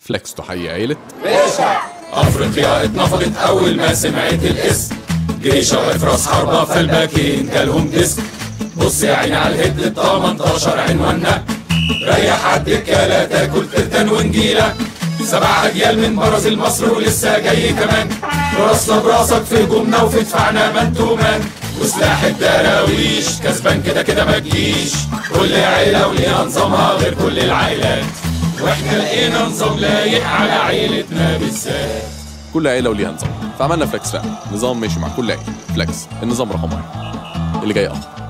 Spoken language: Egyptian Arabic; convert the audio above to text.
فليكس تحيي عيلة افريقيا اتنفضت اول ما سمعت الاسم جيش واقف راس حربة فالباكين جالهم ديسك بص يا عيني على الهد ال 18 عنواننا ريح عدك لا تاكل ترتان ونجيلة سبع اجيال من برازيل مصر ولسه جاي كمان راسنا براسك في هجومنا وفي دفاعنا مان تو مان وسلاح الدراويش كسبان كده كده ما تجيش كل عيلة وليها نظامها غير كل العائلات واحنا لقينا نظام لايق على عيلتنا بالذات كل عيلة وليها نظام فعملنا فليكس فعلا نظام ماشي مع كل عيلة فليكس النظام رقم واحد اللي جاي أفضل